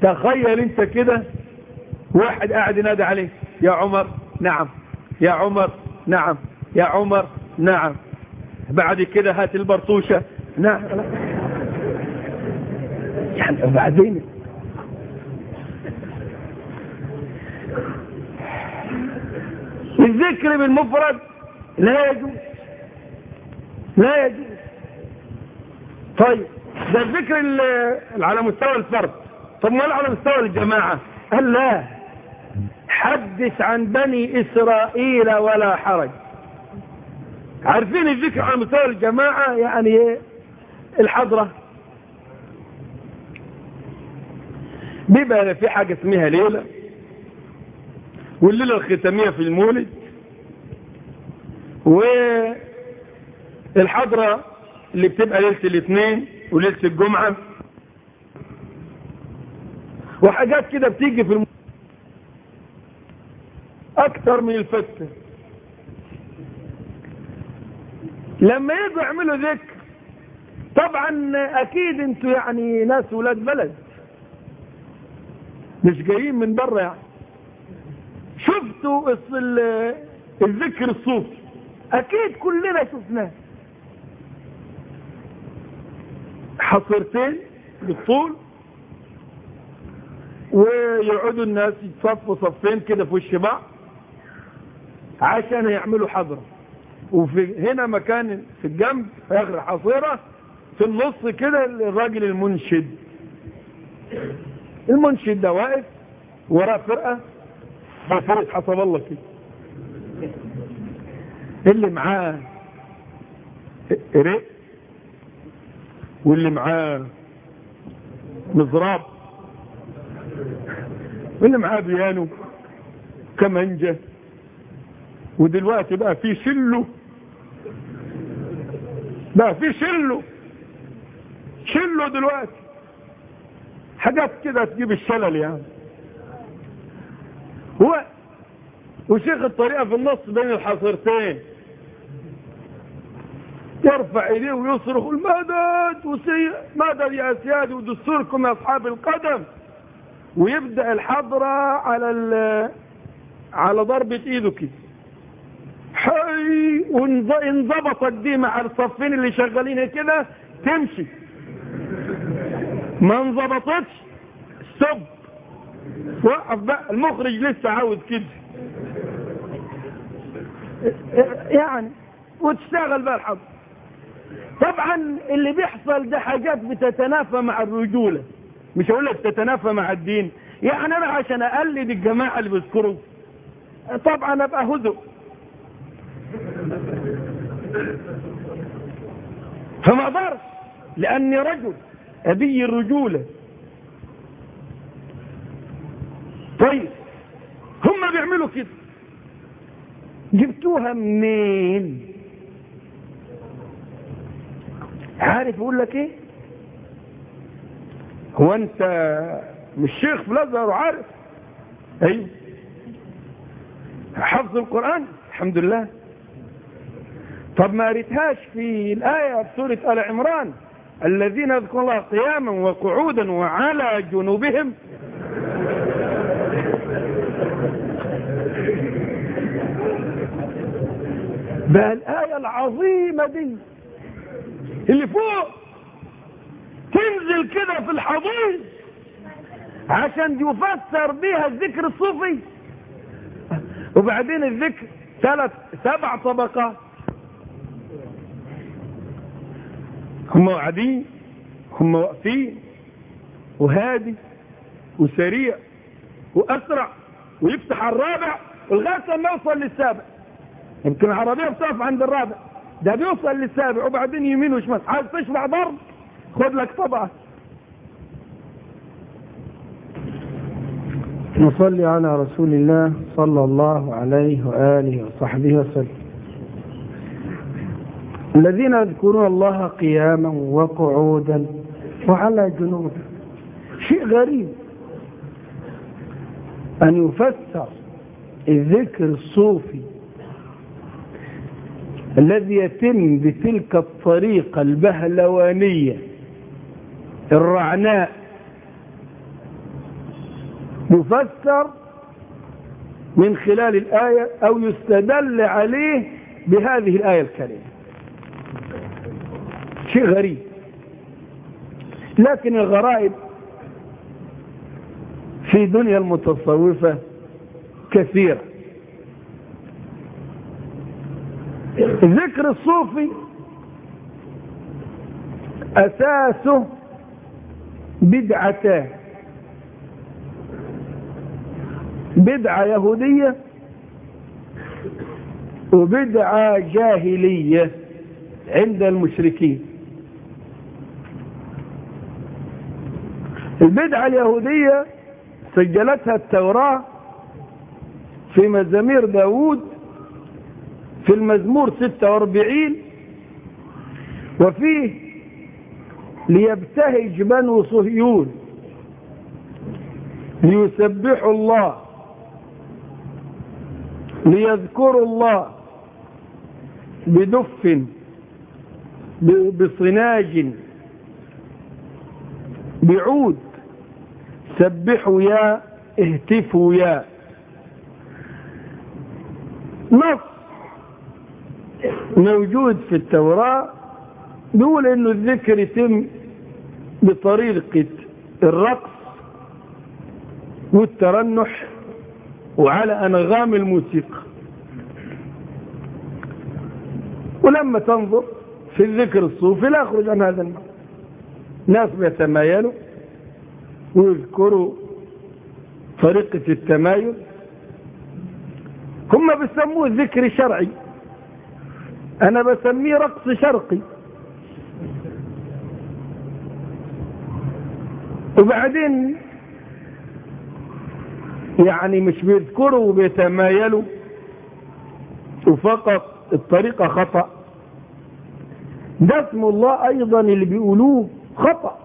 تخيل انت كده واحد قاعد ينادي عليه يا عمر نعم يا عمر نعم يا عمر نعم بعد كده هات البرطوشة نعم يعني بعدين الذكر بالمفرد لا يجوز لا يجوز طيب ده الذكر ال- على مستوى الفرد طب ما على مستوى الجماعة قال لا حدث عن بني إسرائيل ولا حرج عارفين الذكر على مستوى الجماعة يعني ايه الحضرة بيبقى في حاجة اسمها ليلة والليلة الختامية في المولد والحضرة اللي بتبقى ليلة الاثنين وليلة الجمعة وحاجات كده بتيجي في الم... اكتر من الفتة لما يجوا يعملوا ذكر طبعا اكيد انتوا يعني ناس ولاد بلد مش جايين من بره يعني شفتوا الص- ال- الذكر الصوفي اكيد كلنا شفناه حصرتين بالطول ويقعدوا الناس يتصفوا صفين كده في وش بعض عشان يعملوا حضرة وفي هنا مكان في الجنب في اخر حصيرة في النص كده الراجل المنشد المنشد ده واقف وراه فرقة فرقة حسب الله كده اللي معاه رق واللي معاه مزراب واللي معاه بيانو كمانجة ودلوقتي بقى في شلو بقى في شلو شلو دلوقتي حاجات كده تجيب الشلل يعني هو وشيخ الطريقة في النص بين الحصرتين يرفع ايديه ويصرخ المدد وسي مدد يا سيادي ودستوركم يا اصحاب القدم ويبدأ الحضرة على ال على ضربة ايده كده حي وانضبطت دي مع الصفين اللي شغالين كده تمشي ما انضبطتش سب وقف بقى المخرج لسه عاوز كده يعني وتشتغل بقى الحضر طبعا اللي بيحصل ده حاجات بتتنافى مع الرجولة مش هقول لك تتنافى مع الدين يعني انا عشان اقلد الجماعة اللي بيذكروا طبعا ابقى هدوء فما اقدرش لاني رجل ابي الرجولة طيب هم بيعملوا كده جبتوها منين عارف يقول لك ايه هو انت مش شيخ في الازهر وعارف ايوه حفظ القرآن الحمد لله طب ما قريتهاش في الآية في سورة آل عمران الذين يذكرون الله قياما وقعودا وعلى جنوبهم بقى الآية العظيمة دي اللي فوق تنزل كده في الحضيض عشان يفسر بيها الذكر الصوفي وبعدين الذكر ثلاث سبع طبقات هم قاعدين هم واقفين وهادي وسريع واسرع ويفتح الرابع لغايه ما يوصل للسابع يمكن العربيه بتقف عند الرابع ده بيوصل للسابع وبعدين يمين وشمال عايز تشبع ضرب خد لك طبعا نصلي على رسول الله صلى الله عليه وآله وصحبه وسلم الذين يذكرون الله قياما وقعودا وعلى جنوبهم شيء غريب أن يفسر الذكر الصوفي الذي يتم بتلك الطريقة البهلوانية الرعناء يفسر من خلال الآية أو يستدل عليه بهذه الآية الكريمة شيء غريب لكن الغرائب في دنيا المتصوفة كثيرة الذكر الصوفي أساسه بدعتان بدعة يهودية وبدعة جاهلية عند المشركين البدعة اليهودية سجلتها التوراة في مزامير داود في المزمور 46 وفيه ليبتهج بنو صهيون ليسبحوا الله ليذكروا الله بدف بصناج بعود سبحوا يا اهتفوا يا نص موجود في التوراة بيقول انه الذكر يتم بطريقة الرقص والترنح وعلى انغام الموسيقى ولما تنظر في الذكر الصوفي لا يخرج عن هذا المعنى ناس بيتمايلوا ويذكروا طريقة التمايل هم بيسموه ذكر شرعي انا بسميه رقص شرقي وبعدين يعني مش بيذكروا وبيتمايلوا وفقط الطريقة خطأ ده اسم الله ايضا اللي بيقولوه خطأ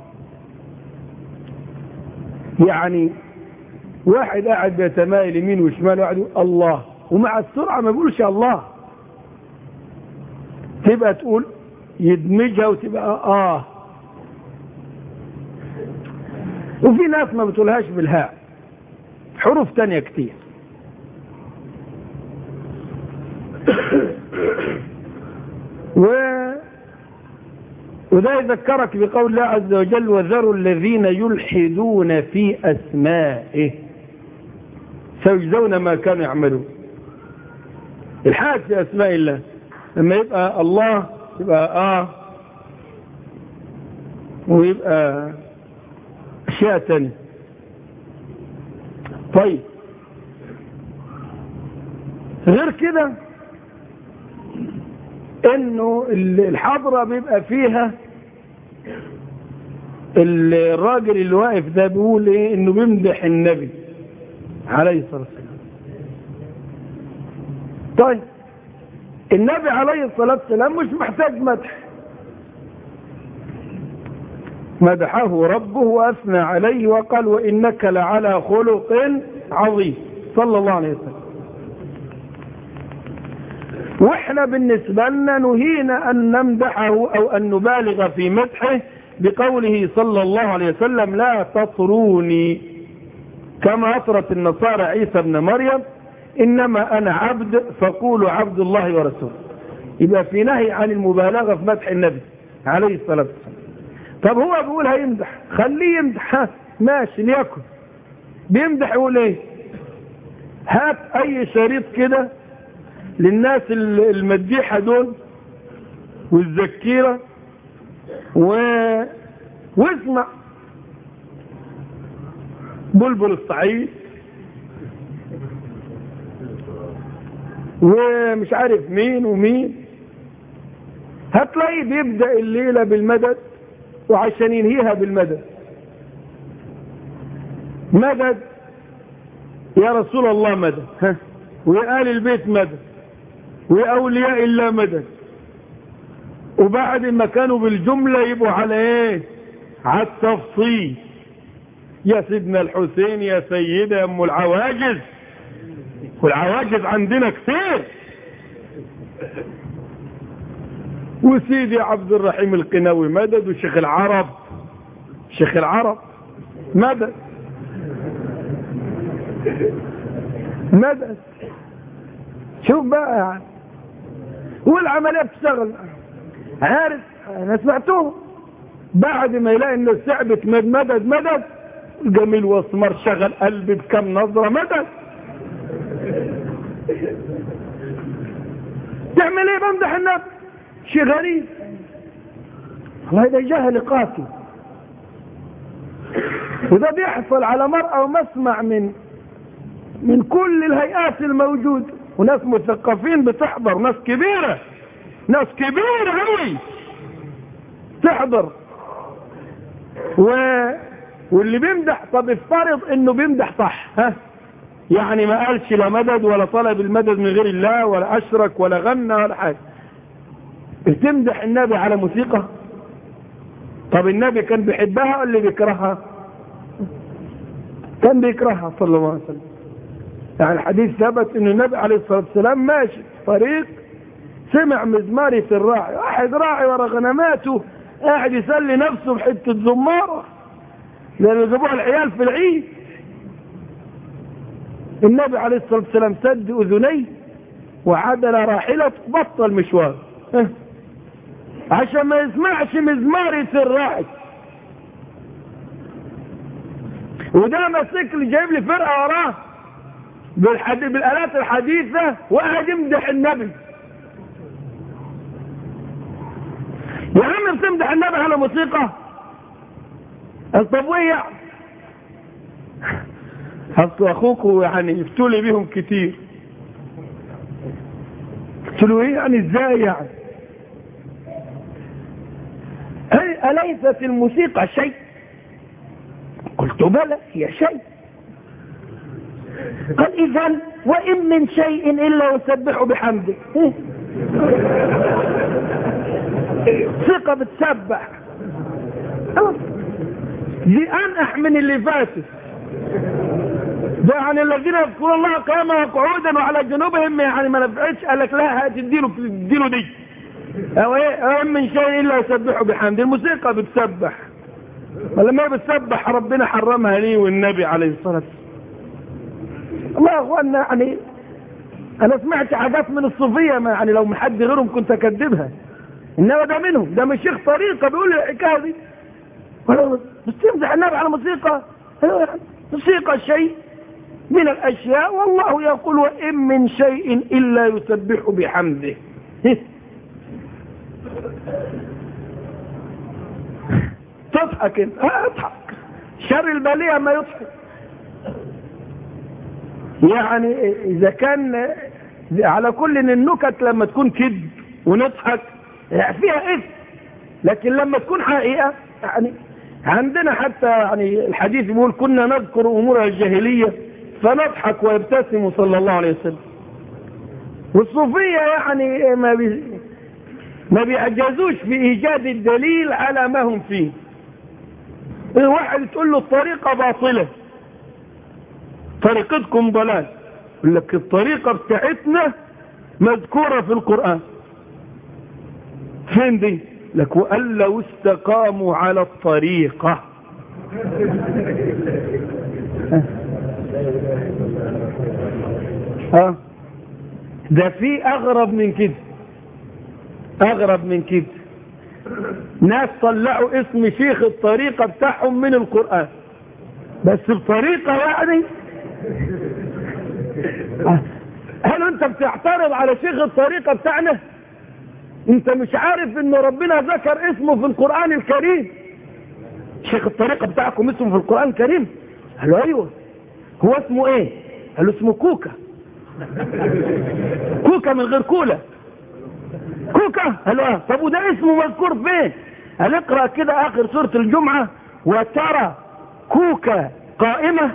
يعني واحد قاعد بيتمايل يمين وشمال وقاعد يقول الله ومع السرعة ما بيقولش الله تبقى تقول يدمجها وتبقى اه وفي ناس ما بتقولهاش بالهاء حروف تانية كتير و وده يذكرك بقول الله عز وجل وذروا الذين يلحدون في أسمائه سيجزون ما كانوا يعملون الحاد في أسماء الله لما يبقى الله يبقى آه ويبقى أشياء تانية طيب غير كده انه الحضرة بيبقى فيها الراجل اللي واقف ده بيقول ايه انه بيمدح النبي عليه الصلاة والسلام طيب النبي عليه الصلاة والسلام مش محتاج مدح مدحه ربه وأثنى عليه وقال وإنك لعلى خلق عظيم صلى الله عليه وسلم واحنا بالنسبة لنا نهينا أن نمدحه أو أن نبالغ في مدحه بقوله صلى الله عليه وسلم لا تطروني كما أطرت النصارى عيسى بن مريم إنما أنا عبد فقولوا عبد الله ورسوله يبقى في نهي عن المبالغة في مدح النبي عليه الصلاة والسلام طب هو بيقول هيمدح خليه يمدح ماشي ليكن بيمدح يقول ايه هات اي شريط كده للناس المديحة دول والذكيرة و... واسمع بلبل الصعيد ومش عارف مين ومين هتلاقيه بيبدأ الليلة بالمدد وعشان ينهيها بالمدد مدد يا رسول الله مدد ها ويا آل البيت مدد ويا أولياء الله مدد وبعد ما كانوا بالجملة يبقوا على ايه على التفصيل يا سيدنا الحسين يا سيدة ام العواجز والعواجز عندنا كثير وسيدي عبد الرحيم القناوي مدد وشيخ العرب شيخ العرب مدد مدد شوف بقى يعني والعملية بتشتغل عارف انا سمعتهم بعد ما يلاقي ان الثعبة مد مدد مدد جميل واسمر شغل قلبي بكم نظرة مدد تعمل ايه بمدح النبي شيء غريب والله ده جهل قاسي وده بيحصل على مرأة ومسمع من من كل الهيئات الموجودة وناس مثقفين بتحضر ناس كبيرة ناس كبيرة قوي تحضر و... واللي بيمدح طب افترض انه بيمدح صح ها يعني ما قالش لا مدد ولا طلب المدد من غير الله ولا اشرك ولا غنى ولا حاجة بتمدح النبي على موسيقى طب النبي كان بيحبها ولا بيكرهها كان بيكرهها صلى الله عليه وسلم يعني الحديث ثبت ان النبي عليه الصلاة والسلام ماشي في طريق سمع مزمارة الراعي واحد راعي ورا غنماته قاعد يسلي نفسه بحتة زمارة لأنه جابوها العيال في العيد النبي عليه الصلاة والسلام سد أذنيه وعدل راحلته بطل مشوار عشان ما يسمعش مزمارة الراعي وده مسك لي جايب لي فرقة وراه بالحديث بالآلات الحديثة وقاعد يمدح النبي يا عم بتمدح النبي على موسيقى طب وايه يعني اصل اخوكوا يعني يفتولي بيهم كتير قلت له ايه يعني ازاي يعني أليست الموسيقى شيء قلت بلى هي شيء قال إذا وإن من شيء إلا يسبح بحمده ثقة بتسبح دي أنح من اللي فاتت ده يعني الذين يذكرون الله قياما وقعودا وعلى جنوبهم يعني ما نفعتش قال لك لا هتديله تديله دي او ايه من شيء الا يسبحوا بحمد الموسيقى بتسبح ولما هي بتسبح ربنا حرمها ليه والنبي عليه الصلاه والسلام الله يا اخوانا يعني انا سمعت حاجات من الصوفيه ما يعني لو من حد غيرهم كنت اكذبها انما ده منهم ده من شيخ طريقه بيقول الحكايه دي بس تمزح النبي على موسيقى موسيقى شيء من الاشياء والله يقول وان من شيء الا يسبح بحمده تضحك انت اضحك شر البلية ما يضحك يعني اذا كان على كل ان النكت لما تكون كذب ونضحك فيها اثم لكن لما تكون حقيقة يعني عندنا حتى يعني الحديث بيقول كنا نذكر امور الجاهلية فنضحك ويبتسم صلى الله عليه وسلم والصوفية يعني ما بي ما بيعجزوش في ايجاد الدليل على ما هم فيه واحد تقول له الطريقة باطلة طريقتكم ضلال يقول لك الطريقة بتاعتنا مذكورة في القرآن فين دي لك وقال لو استقاموا على الطريقة ها ده في اغرب من كده اغرب من كده ناس طلعوا اسم شيخ الطريقة بتاعهم من القرآن بس بطريقة يعني هل انت بتعترض على شيخ الطريقة بتاعنا انت مش عارف ان ربنا ذكر اسمه في القرآن الكريم شيخ الطريقة بتاعكم اسمه في القرآن الكريم قالوا ايوه هو اسمه ايه قالوا اسمه كوكا كوكا من غير كولا كوكا قالوا اه طب وده اسمه مذكور فين قال اقرا كده اخر سورة الجمعة وترى كوكا قائمة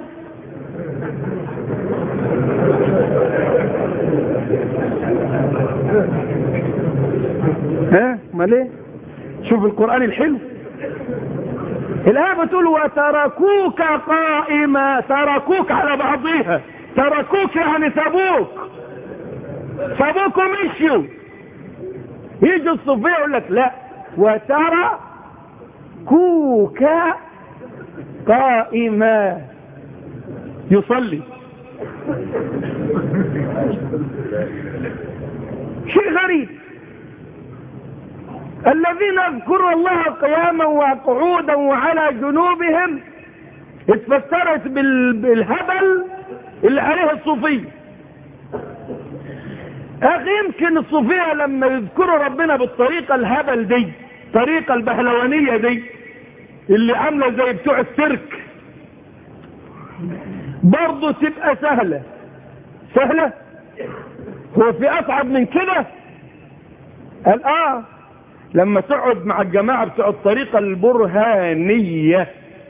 ها امال ايه شوف القرآن الحلو الآية بتقول وتركوك قائمة تركوك على بعضيها تركوك يعني سابوك سابوك ومشيوا يجي الصوفية يقول لك لا وترى كوكا قائما يصلي شيء غريب الذين يذكرون الله قياما وقعودا وعلى جنوبهم اتفسرت بالهبل اللي عليه الصوفيه اخي يمكن الصوفيه لما يذكروا ربنا بالطريقه الهبل دي الطريقه البهلوانيه دي اللي عامله زي بتوع السيرك برضه تبقى سهله سهله هو في اصعب من كده قال اه لما تقعد مع الجماعه بتوع الطريقه البرهانيه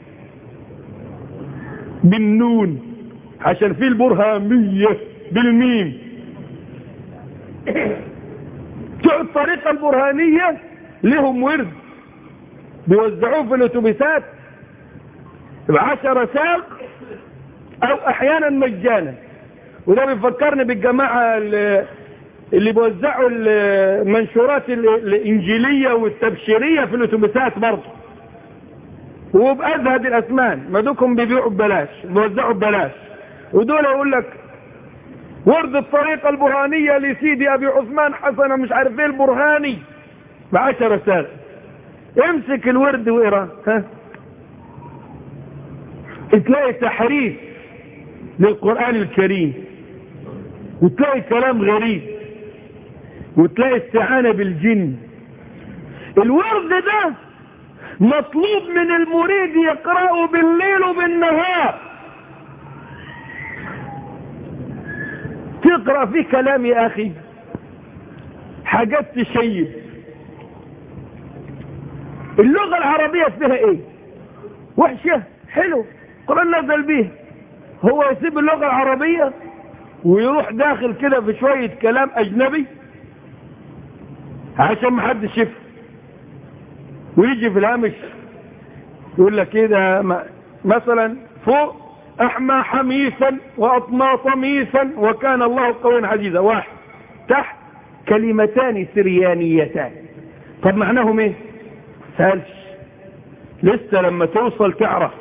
بالنون عشان في البرهاميه بالميم بتوع الطريقة البرهانية لهم ورد بيوزعوه في الاتوبيسات بعشر ساق او احيانا مجانا وده بيفكرني بالجماعة اللي, اللي بيوزعوا المنشورات الانجيلية والتبشيرية في الاتوبيسات برضه وبأزهد الاسمان ما دوكم بيبيعوا ببلاش بيوزعوا ببلاش ودول يقول لك ورد الطريقة البرهانية لسيدي ابي عثمان حسن مش عارف ايه البرهاني بعشر سنة امسك الورد واقرا ها تلاقي تحريف للقرآن الكريم وتلاقي كلام غريب وتلاقي استعانة بالجن الورد ده مطلوب من المريد يقرأه بالليل وبالنهار تقرأ فيه كلام يا أخي حاجات تشيب اللغة العربية فيها ايه وحشة حلو قرآن نزل به هو يسيب اللغة العربية ويروح داخل كده في شوية كلام أجنبي عشان ما حدش يفهم ويجي في الهامش يقول لك كده مثلا فوق احمى حميسا واطمى طميسا وكان الله قويا عزيزا واحد تحت كلمتان سريانيتان طب معناهم ايه سالش لسه لما توصل تعرف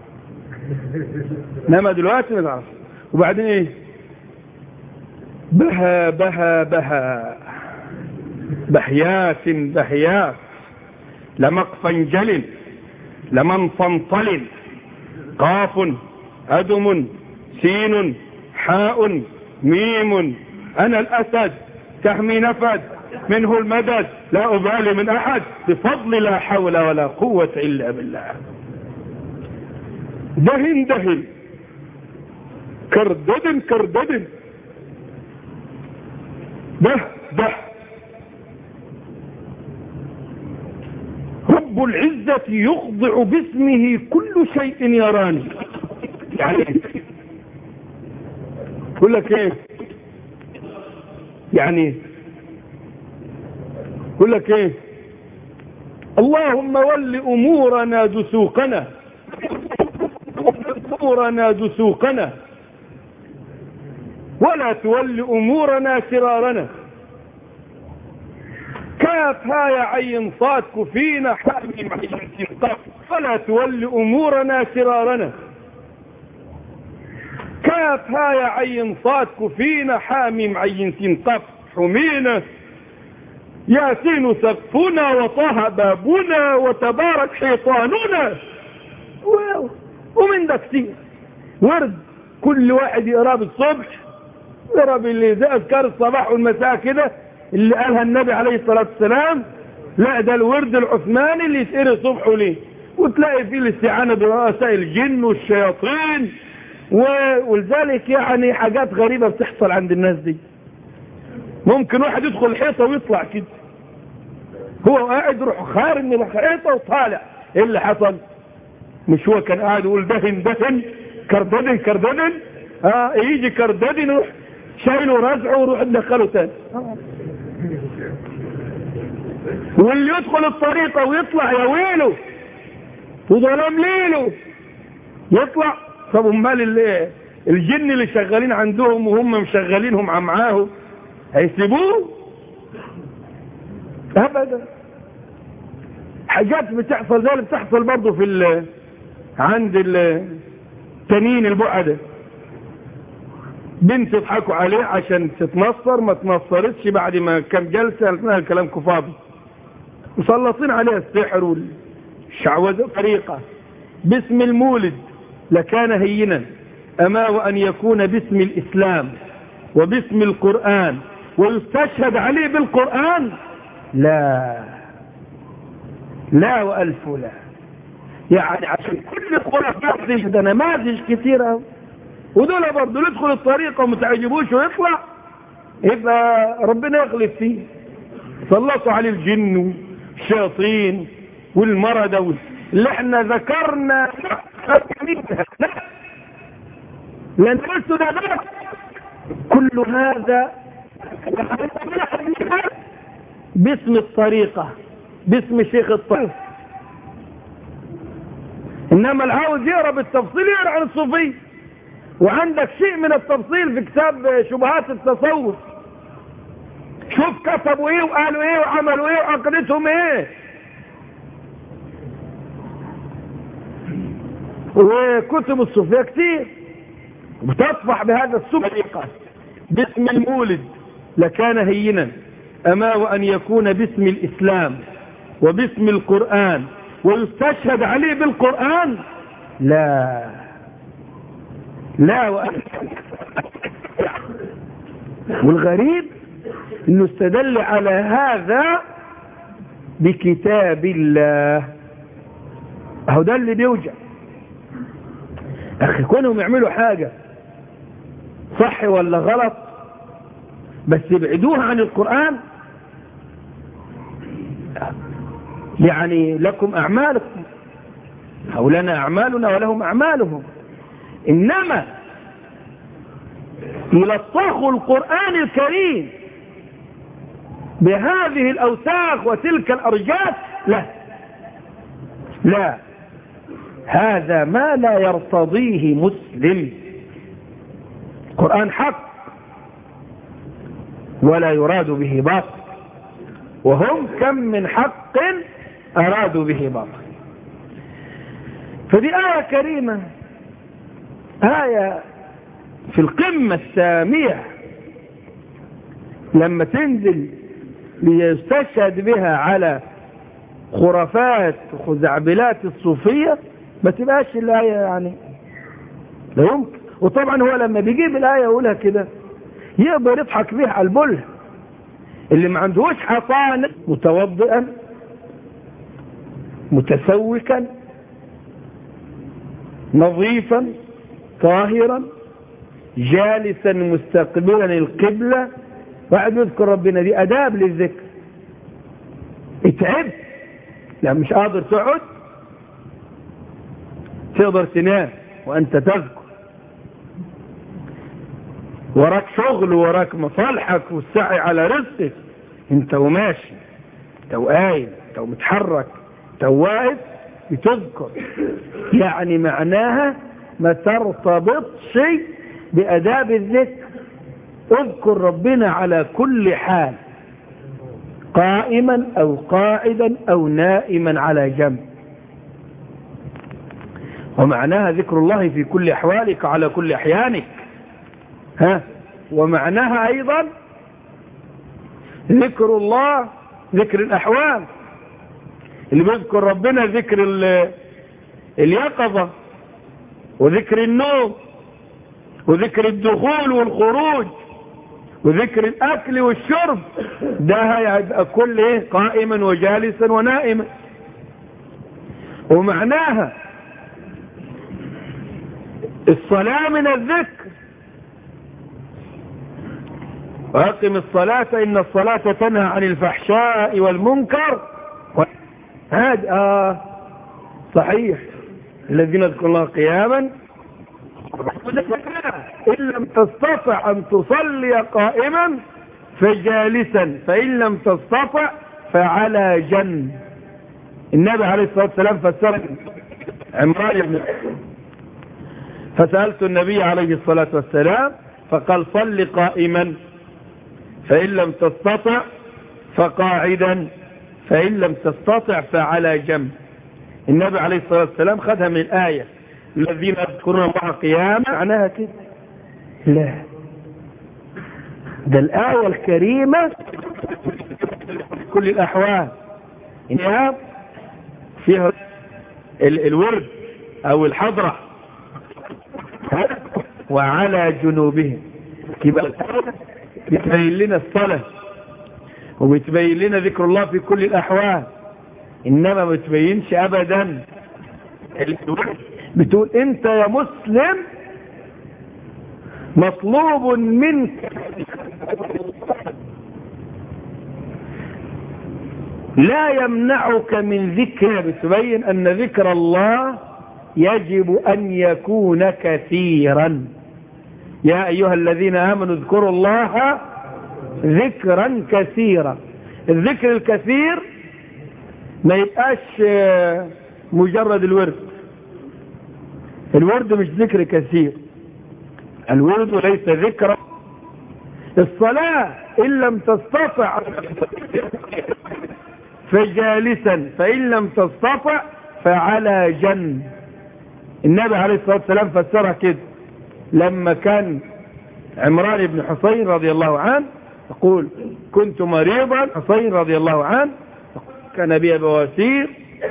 انما دلوقتي ما تعرف وبعدين ايه بها بها بها بحيات بحيات لمقفنجل لمنفنطل قاف أدم سين حاء ميم أنا الأسد تحمي نفد منه المدد لا أبالي من أحد بفضل لا حول ولا قوة إلا بالله دهن دهن كردد كردد ده ده رب العزة يخضع باسمه كل شيء يراني يعني يقول لك ايه يعني يقول لك ايه اللهم ول امورنا دسوقنا امورنا دسوقنا ولا تول امورنا شرارنا كاف ها يا عين صاد كفينا حامي فلا تول امورنا شرارنا كاف ها يا عين صاد كفينا حامي عين سنطف حمينا ياسين سقفنا وطه بابنا وتبارك حيطاننا ومن ده كتير ورد كل واحد يقراه بالصبح يقرا باللي زي اذكار الصباح والمساء كده اللي قالها النبي عليه الصلاه والسلام لا ده الورد العثماني اللي يتقري الصبح وليه وتلاقي فيه الاستعانه برؤساء الجن والشياطين ولذلك يعني حاجات غريبه بتحصل عند الناس دي ممكن واحد يدخل الحيطه ويطلع كده هو قاعد يروح خارج من الحيطه وطالع ايه اللي حصل مش هو كان قاعد يقول دهن دهن كرددن كرددن اه يجي كرددن يروح شايله ورزعه ويروح يدخله تاني واللي يدخل الطريقه ويطلع يا ويله وظلام ليله يطلع طب امال الجن اللي شغالين عندهم وهم مشغلينهم معاه هيسيبوه ابدا حاجات بتحصل زي اللي بتحصل برضه في ال عند التنين البعدة بنت تضحكوا عليه عشان تتنصر ما تنصرتش بعد ما كان جلسة لها الكلام كفاضي مسلطين عليها السحر والشعوذة طريقة باسم المولد لكان هينا أما وأن يكون باسم الإسلام وباسم القرآن ويستشهد عليه بالقرآن لا لا وألف لا يعني عشان كل الخلفاء دي ده نماذج كثيرة ودول برضه ندخل الطريقة وما تعجبوش ويطلع يبقى ربنا يغلب فيه سلطوا عليه الجن والشياطين والمرض اللي احنا ذكرنا لان قلت ده ده كل هذا باسم الطريقة باسم شيخ الطريقة انما العاوز يقرا بالتفصيل يقرا عن الصوفيه وعندك شيء من التفصيل في كتاب شبهات التصوف شوف كتبوا ايه وقالوا ايه وعملوا ايه وعقدتهم ايه وكتب الصوفية كتير بتصفح بهذا السبقة باسم المولد لكان هينا أما وأن يكون باسم الإسلام وباسم القرآن ويستشهد عليه بالقرآن لا لا وأن والغريب انه استدل على هذا بكتاب الله اهو ده اللي بيوجع اخي كونهم يعملوا حاجة صح ولا غلط بس يبعدوها عن القرآن يعني لكم اعمالكم او لنا اعمالنا ولهم اعمالهم انما يلطخوا القرآن الكريم بهذه الأوساخ وتلك الأرجات لا لا هذا ما لا يرتضيه مسلم القرآن حق ولا يراد به باطل وهم كم من حق أرادوا به باطل فدي آية كريمة آية في القمة السامية لما تنزل ليستشهد بها على خرافات وخزعبلات الصوفية ما تبقاش الآية يعني لا يمكن وطبعا هو لما بيجيب الآية يقولها كده يقدر يضحك بيها على البله اللي ما عندهوش حصانة متوضئا متسوكا نظيفا طاهرا جالسا مستقبلا القبلة واحد يذكر ربنا دي أداب للذكر اتعب لا مش قادر تقعد تقدر تنام وأنت تذكر وراك شغل وراك مصالحك والسعي على رزقك انت وماشي انت وقايم انت ومتحرك انت واقف بتذكر يعني معناها ما ترتبطش بأداب الذكر اذكر ربنا على كل حال قائما أو قاعدا أو نائما على جنب ومعناها ذكر الله في كل أحوالك على كل أحيانك ها ومعناها أيضا ذكر الله ذكر الأحوال اللي بيذكر ربنا ذكر اليقظة وذكر النوم وذكر الدخول والخروج وذكر الأكل والشرب ده هيبقى كل إيه قائما وجالسا ونائما ومعناها الصلاة من الذكر وأقم الصلاة إن الصلاة تنهى عن الفحشاء والمنكر هذا آه صحيح الذين يذكرون الله قياما إن لم تستطع أن تصلي قائما فجالسا فإن لم تستطع فعلى جنب النبي عليه الصلاة والسلام فسر عمران بن فسألت النبي عليه الصلاة والسلام فقال صل قائما فإن لم تستطع فقاعدا فإن لم تستطع فعلى جنب النبي عليه الصلاة والسلام خدها من الآية الذين يذكرون الله قياما معناها كده لا ده الآية الكريمة في كل الأحوال إنها فيها ال الورد أو الحضرة وعلى جنوبهم يبقى بتبين لنا الصلاة وبتبين لنا ذكر الله في كل الأحوال إنما ما بتبينش أبدا بتقول أنت يا مسلم مطلوب منك لا يمنعك من ذكر بتبين أن ذكر الله يجب أن يكون كثيرا يا أيها الذين آمنوا اذكروا الله ذكرا كثيرا الذكر الكثير ما يبقاش مجرد الورد الورد مش ذكر كثير الورد ليس ذكرا الصلاة إن لم تستطع فجالسا فإن لم تستطع فعلى جنب النبي عليه الصلاة والسلام فسرها كده لما كان عمران بن حسين رضي الله عنه يقول كنت مريضا حسين رضي الله عنه كان بي بواسير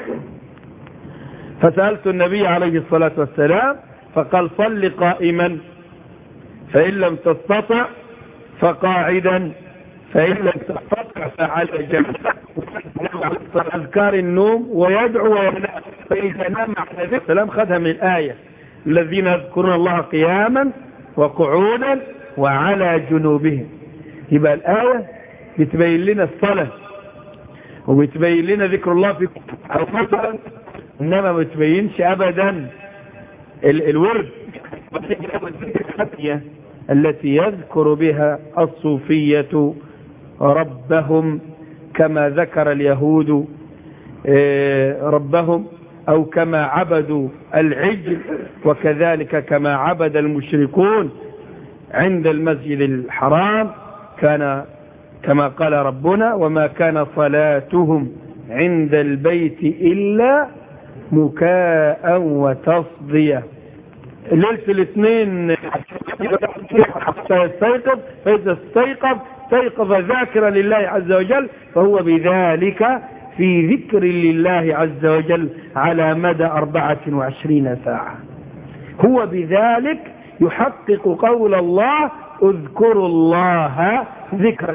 فسألت النبي عليه الصلاة والسلام فقال صل قائما فإن لم تستطع فقاعدا فإن لم تستطع فعلى جنب أذكار النوم ويدعو وينام فإذا نام على ذكر السلام خذها من الآية الذين يذكرون الله قياما وقعودا وعلى جنوبهم يبقى الآية بتبين لنا الصلاة وبتبين لنا ذكر الله في أو مثلا إنما ما بتبينش أبدا ال الورد التي يذكر بها الصوفية ربهم كما ذكر اليهود ربهم أو كما عبدوا العجل وكذلك كما عبد المشركون عند المسجد الحرام كان كما قال ربنا وما كان صلاتهم عند البيت إلا مكاء وتصدية ليلة الاثنين حتى يستيقظ فإذا استيقظ استيقظ ذاكرا لله عز وجل فهو بذلك في ذكر لله عز وجل على مدى أربعة وعشرين ساعة هو بذلك يحقق قول الله اذكروا الله ذكرا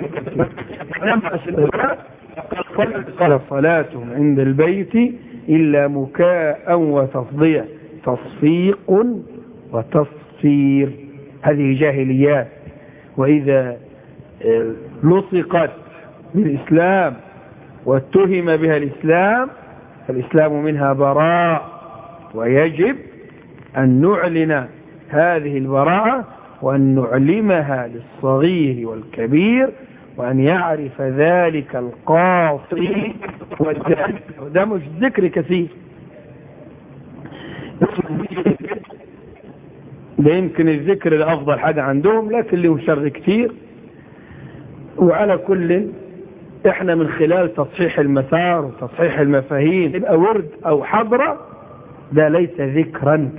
قال صلاتهم عند البيت إلا مكاء وتصدية تصفيق وتصفير هذه جاهليات وإذا لصقت بالإسلام واتهم بها الإسلام فالإسلام منها براء ويجب أن نعلن هذه البراءة وأن نعلمها للصغير والكبير وأن يعرف ذلك القاصي والجاهل ده مش ذكر كثير ده يمكن الذكر الأفضل حاجة عندهم لكن له شر كتير وعلى كل احنا من خلال تصحيح المسار وتصحيح المفاهيم يبقى ورد او حضرة ده ليس ذكرا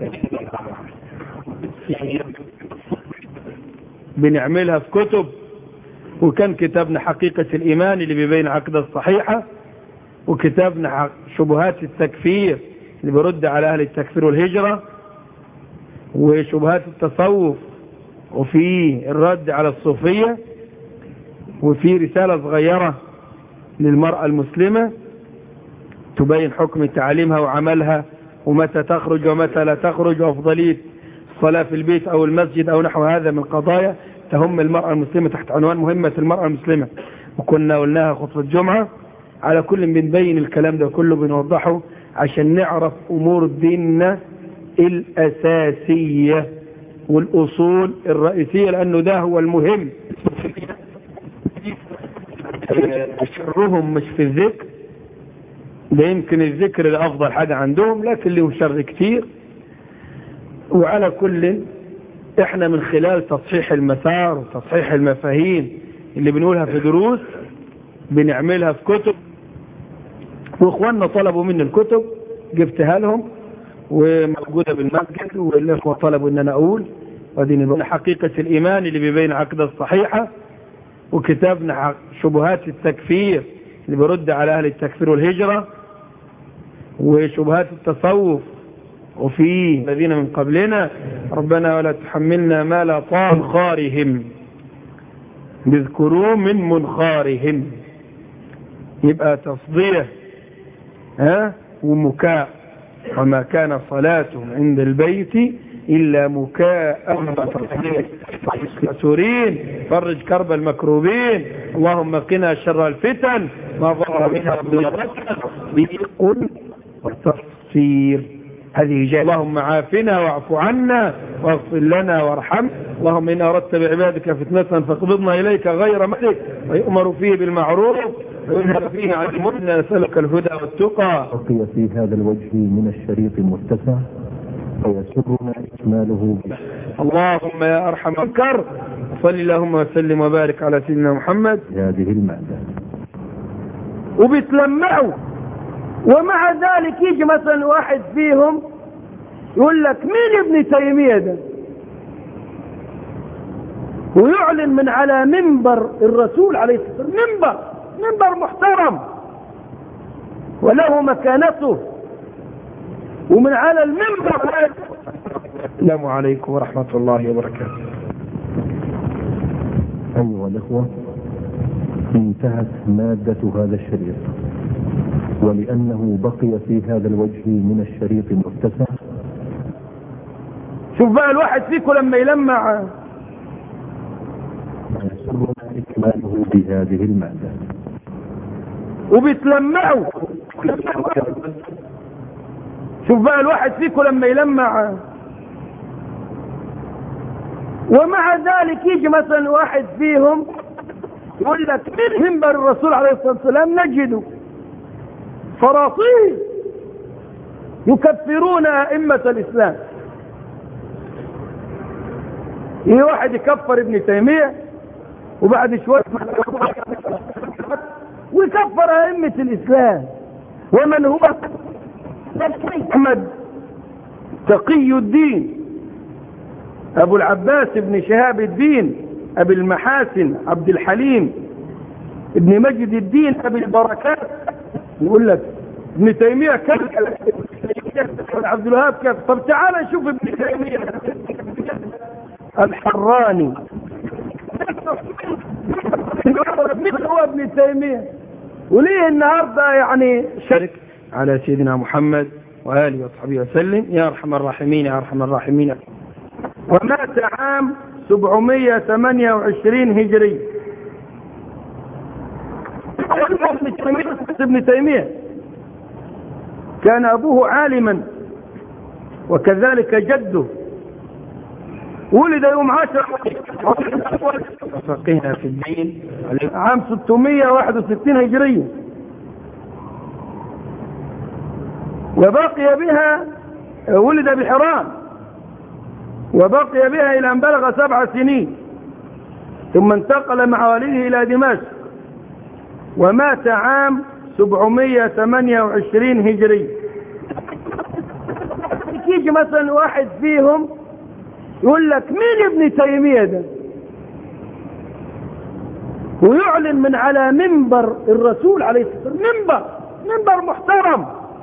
بنعملها في كتب وكان كتابنا حقيقة الإيمان اللي بيبين عقدة الصحيحة وكتابنا شبهات التكفير اللي بيرد على أهل التكفير والهجرة وشبهات التصوف وفي الرد على الصوفية وفي رسالة صغيرة للمرأة المسلمة تبين حكم تعليمها وعملها ومتى تخرج ومتى لا تخرج وأفضلية الصلاة في البيت أو المسجد أو نحو هذا من قضايا تهم المرأة المسلمة تحت عنوان مهمة المرأة المسلمة وكنا قلناها خطبة الجمعة على كل بنبين الكلام ده كله بنوضحه عشان نعرف أمور ديننا الأساسية والأصول الرئيسية لأنه ده هو المهم شرهم مش في الذكر ده يمكن الذكر الأفضل حاجة عندهم لكن له شر كتير وعلى كل احنا من خلال تصحيح المسار وتصحيح المفاهيم اللي بنقولها في دروس بنعملها في كتب واخواننا طلبوا مني الكتب جبتها لهم وموجودة بالمسجد والاخوة طلبوا ان انا اقول ودين حقيقة الايمان اللي بيبين عقدة الصحيحة وكتابنا شبهات التكفير اللي بيرد على أهل التكفير والهجرة وشبهات التصوف وفي الذين من قبلنا ربنا ولا تحملنا ما لا طاق منخارهم بيذكروه من منخارهم يبقى تصدية ها ومكاء وما كان صلاتهم عند البيت إلا مكاء سورين فرج كرب المكروبين اللهم قنا شر الفتن ما ظهر منها بقل والتفسير هذه جاء اللهم عافنا واعف عنا واغفر لنا وارحمنا اللهم إن أردت بعبادك فتنة فاقبضنا إليك غير ملك ويؤمر فيه بالمعروف وينهى فيه عن المنى نسألك الهدى والتقى بقي في هذا الوجه من الشريط المتسع ويسرنا إكماله اللهم يا أرحم الكر صل اللهم وسلم وبارك على سيدنا محمد بهذه المادة وبيتلمعوا ومع ذلك يجي مثلا واحد فيهم يقول لك مين ابن تيمية ده ويعلن من على منبر الرسول عليه الصلاة والسلام منبر منبر محترم وله مكانته ومن على المنبر السلام عليكم ورحمة الله وبركاته أيها الإخوة انتهت مادة هذا الشريط ولأنه بقي في هذا الوجه من الشريط المتسع شوف بقى الواحد فيكم لما يلمع ويسرنا إكماله بهذه المادة وبيتلمعوا شوف بقى الواحد فيكم لما يلمع ومع ذلك يجي مثلا واحد فيهم يقول لك من منبر الرسول عليه الصلاة والسلام نجده فراطين يكفرون أئمة الإسلام يجي واحد يكفر ابن تيمية وبعد شوية ويكفر أئمة الإسلام ومن هو أحمد تقي الدين أبو العباس بن شهاب الدين أبي المحاسن عبد الحليم ابن مجد الدين أبي البركات نقول لك ابن تيمية كيف عبد الوهاب كيف طب تعال نشوف ابن تيمية الحراني من هو ابن تيمية وليه النهاردة يعني شرك على سيدنا محمد وآله وصحبه وسلم يا أرحم الراحمين يا أرحم الراحمين ومات عام 728 هجري ابن تيمية كان أبوه عالما وكذلك جده ولد يوم عشر فقهنا في الدين عام 661 هجرية وبقي بها ولد بحران وبقي بها إلى أن بلغ سبع سنين ثم انتقل مع والده إلى دمشق ومات عام 728 هجري يجي مثلا واحد فيهم يقول لك مين ابن تيمية ده ويعلن من على منبر الرسول عليه الصلاة والسلام منبر منبر محترم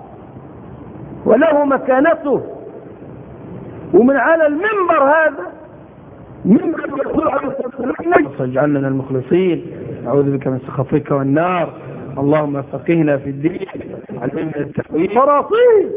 وله مكانته ومن على المنبر هذا منبر الرسول عليه الصلاة والسلام واجعلنا من المخلصين نعوذ بك من سخطك والنار اللهم فقهنا في الدين علمنا التأويل فراطين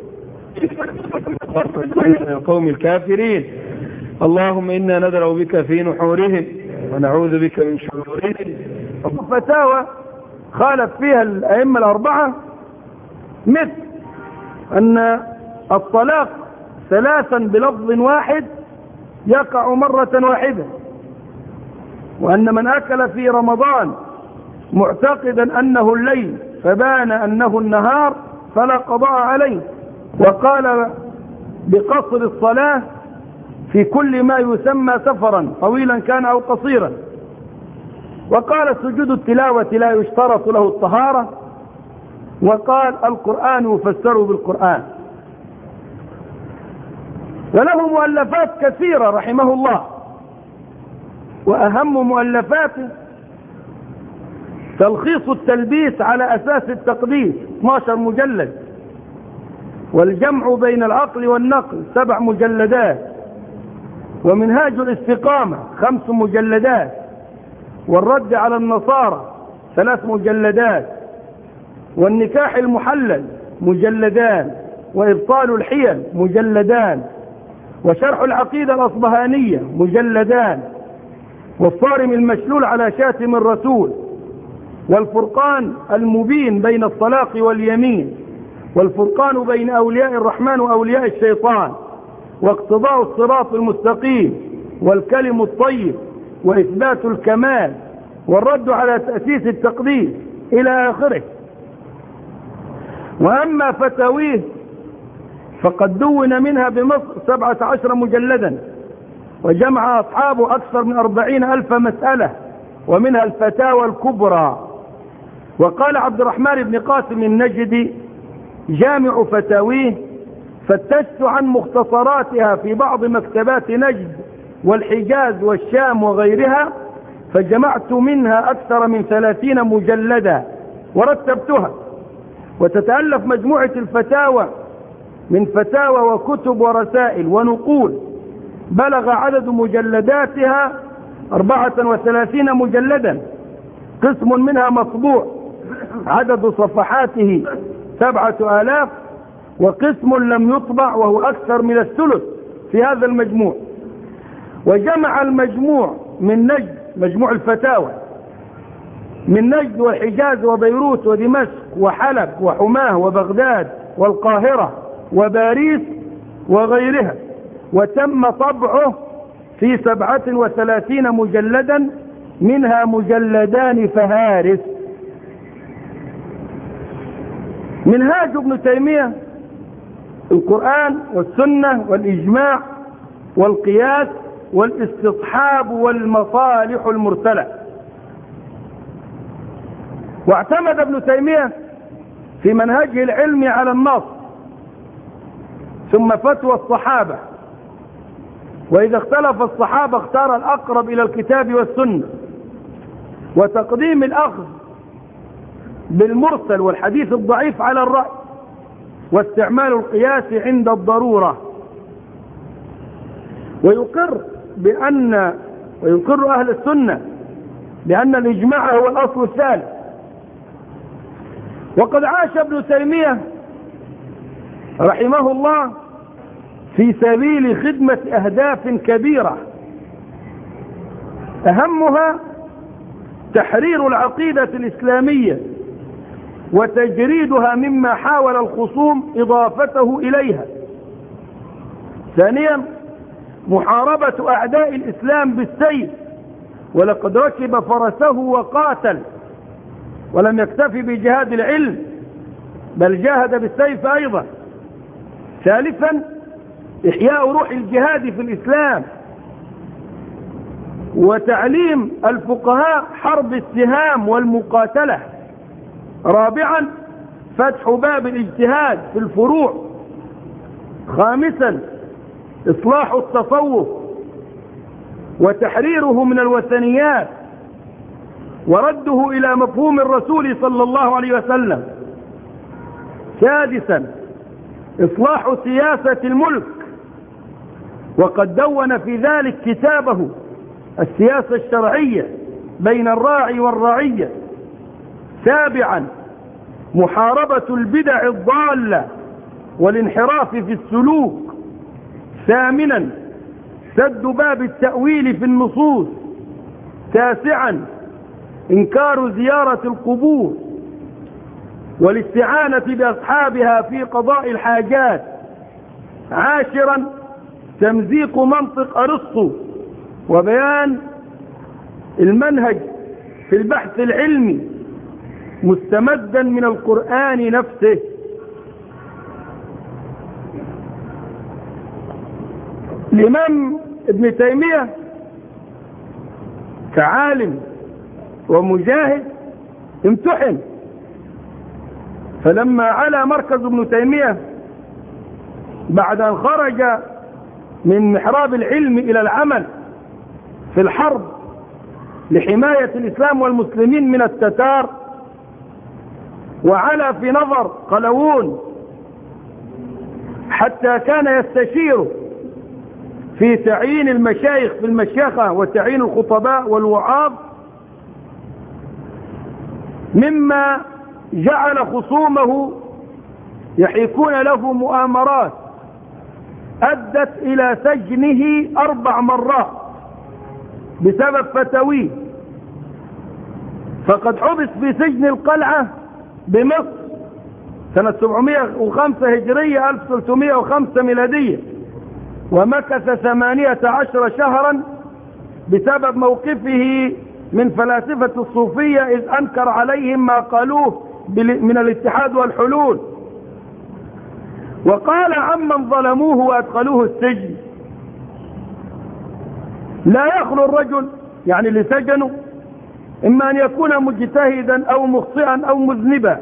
من القوم الكافرين اللهم إنا ندرأ بك في نحورهم ونعوذ بك من شرورهم فتاوى خالف فيها الأئمة الأربعة مثل أن الطلاق ثلاثا بلفظ واحد يقع مرة واحدة وأن من أكل في رمضان معتقدا أنه الليل فبان أنه النهار فلا قضاء عليه وقال بقصر الصلاة في كل ما يسمى سفرا طويلا كان أو قصيرا وقال سجود التلاوة لا يشترط له الطهارة وقال القرآن يفسر بالقرآن وله مؤلفات كثيرة رحمه الله وأهم مؤلفاته تلخيص التلبيس على أساس التقديس 12 مجلد والجمع بين العقل والنقل سبع مجلدات ومنهاج الاستقامة خمس مجلدات والرد على النصارى ثلاث مجلدات والنكاح المحلل مجلدان وإبطال الحيل مجلدان وشرح العقيدة الأصبهانية مجلدان والصارم المشلول على شاتم الرسول والفرقان المبين بين الطلاق واليمين والفرقان بين أولياء الرحمن وأولياء الشيطان واقتضاء الصراط المستقيم والكلم الطيب وإثبات الكمال والرد على تأسيس التقديس إلى آخره وأما فتاويه فقد دون منها بمصر سبعة عشر مجلدا وجمع أصحابه أكثر من أربعين ألف مسألة ومنها الفتاوى الكبرى وقال عبد الرحمن بن قاسم النجدي جامع فتاويه فتشت عن مختصراتها في بعض مكتبات نجد والحجاز والشام وغيرها فجمعت منها أكثر من ثلاثين مجلدا ورتبتها وتتألف مجموعة الفتاوى من فتاوى وكتب ورسائل ونقول بلغ عدد مجلداتها أربعة وثلاثين مجلدا قسم منها مطبوع عدد صفحاته سبعة آلاف وقسم لم يطبع وهو أكثر من الثلث في هذا المجموع وجمع المجموع من نجد مجموع الفتاوى من نجد والحجاز وبيروت ودمشق وحلب وحماه وبغداد والقاهرة وباريس وغيرها وتم طبعه في سبعة وثلاثين مجلدا منها مجلدان فهارس منهاج ابن تيمية القرآن والسنة والإجماع والقياس والاستصحاب والمصالح المرسلة واعتمد ابن تيمية في منهجه العلمي على النص ثم فتوى الصحابة وإذا اختلف الصحابة اختار الأقرب إلى الكتاب والسنة وتقديم الأخذ بالمرسل والحديث الضعيف على الرأي واستعمال القياس عند الضرورة ويقر بأن ويقر أهل السنة بأن الإجماع هو الأصل الثالث وقد عاش ابن تيمية رحمه الله في سبيل خدمة أهداف كبيرة أهمها تحرير العقيدة الإسلامية وتجريدها مما حاول الخصوم إضافته إليها ثانيا محاربة أعداء الإسلام بالسيف ولقد ركب فرسه وقاتل ولم يكتفي بجهاد العلم بل جاهد بالسيف أيضا ثالثا إحياء روح الجهاد في الإسلام وتعليم الفقهاء حرب السهام والمقاتلة رابعا فتح باب الاجتهاد في الفروع خامسا إصلاح التصوف وتحريره من الوثنيات ورده إلى مفهوم الرسول صلى الله عليه وسلم سادسا إصلاح سياسة الملك وقد دون في ذلك كتابه السياسة الشرعية بين الراعي والرعية سابعا محاربة البدع الضالة والانحراف في السلوك ثامنا سد باب التأويل في النصوص تاسعا انكار زيارة القبور والاستعانة بأصحابها في قضاء الحاجات عاشرا تمزيق منطق أرسطو وبيان المنهج في البحث العلمي مستمدا من القرآن نفسه الإمام ابن تيمية كعالم ومجاهد امتحن فلما على مركز ابن تيمية بعد أن خرج من محراب العلم إلى العمل في الحرب لحماية الإسلام والمسلمين من التتار وعلى في نظر قلوون حتى كان يستشير في تعيين المشايخ في المشيخة وتعيين الخطباء والوعاظ مما جعل خصومه يحيكون له مؤامرات أدت إلى سجنه أربع مرات بسبب فتاويه فقد حبس في سجن القلعة بمصر سنة 705 هجرية 1305 ميلادية ومكث ثمانية عشر شهرا بسبب موقفه من فلاسفة الصوفية إذ أنكر عليهم ما قالوه من الاتحاد والحلول وقال عمن ظلموه وأدخلوه السجن لا يخلو الرجل يعني اللي سجنه إما أن يكون مجتهدا أو مخطئا أو مذنبا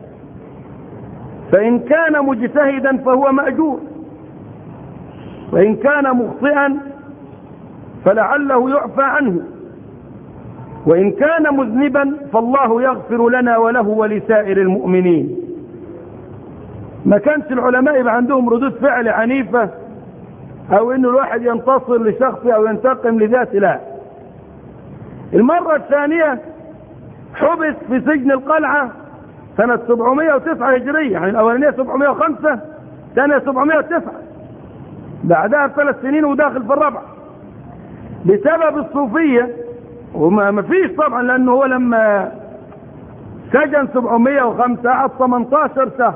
فإن كان مجتهدا فهو مأجور وإن كان مخطئا فلعله يعفى عنه وإن كان مذنبا فالله يغفر لنا وله ولسائر المؤمنين ما كانش العلماء يبقى عندهم ردود فعل عنيفة او انه الواحد ينتصر لشخص او ينتقم لذات لا المرة الثانية حبس في سجن القلعة سنة 709 هجرية يعني الاولانية 705 ثانية 709 بعدها بثلاث سنين وداخل في الرابعة بسبب الصوفية وما ما فيش طبعا لانه هو لما سجن 705 قعد 18 شهر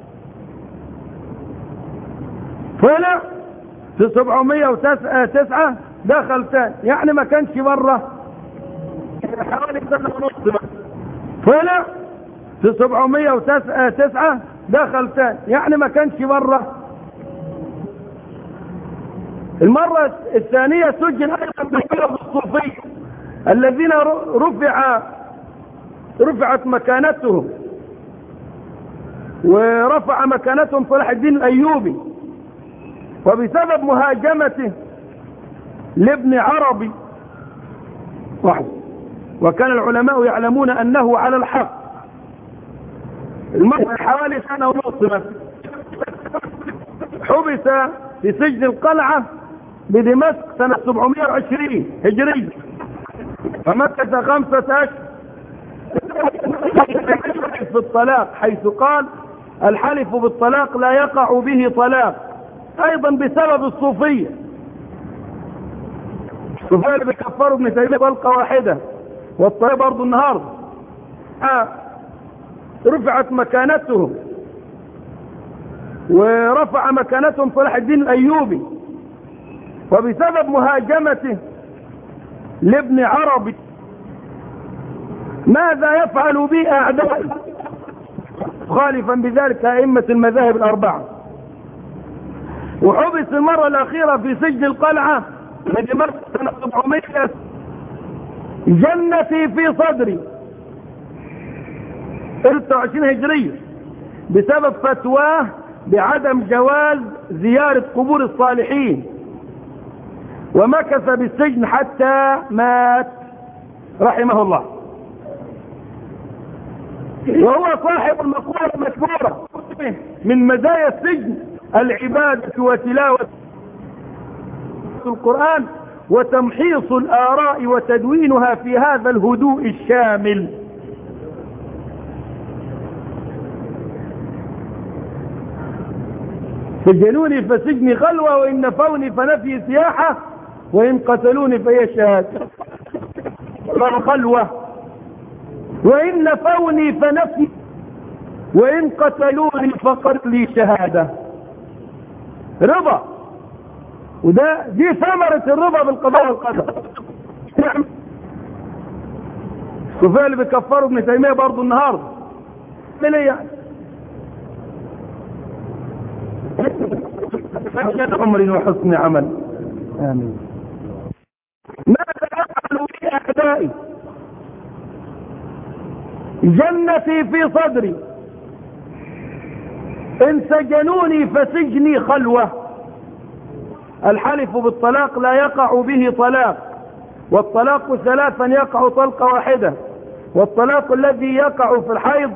طلع في 709 دخل تاني يعني ما كانش بره حوالي سنة ونص طلع في 709 دخل تاني يعني ما كانش بره المرة الثانية سجن أيضا بسبب الصوفية الذين رفع رفعت مكانتهم ورفع مكانتهم صلاح الدين الأيوبي وبسبب مهاجمته لابن عربي وحده وكان العلماء يعلمون أنه على الحق المرة حوالي سنة ونص مثلا حبس في سجن القلعة بدمشق سنة 720 هجري فمكث خمسة أشهر في الطلاق حيث قال الحلف بالطلاق لا يقع به طلاق ايضا بسبب الصوفية الصوفية اللي بيكفروا ابن تيمية بلقة واحدة والطريق برضو النهاردة رفعت مكانتهم ورفع مكانتهم صلاح الدين الايوبي وبسبب مهاجمته لابن عربي ماذا يفعل بي اعدائي خالفا بذلك ائمة المذاهب الاربعة وحبس المرة الاخيرة في سجن القلعة من دمشق سنة 700 جنتي في صدري 26 هجرية بسبب فتواه بعدم جواز زيارة قبور الصالحين ومكث بالسجن حتى مات رحمه الله وهو صاحب المقولة المشهورة من مزايا السجن العبادة وتلاوة القرآن وتمحيص الآراء وتدوينها في هذا الهدوء الشامل سجنوني فسجني خلوة وإن نفوني فنفي سياحة وإن قتلوني فهي شهادة خلوة وإن نفوني فنفي وإن قتلوني فقتلي شهادة رضا وده دي ثمرة الرضا بالقضاء والقدر الصوفيه اللي بيكفروا ابن تيمية برضو النهاردة من ايه يعني عمر وحسن عمل آمين ماذا أفعل بأعدائي جنتي في صدري إن سجنوني فسجني خلوة الحلف بالطلاق لا يقع به طلاق والطلاق ثلاثا يقع طلقة واحدة والطلاق الذي يقع في الحيض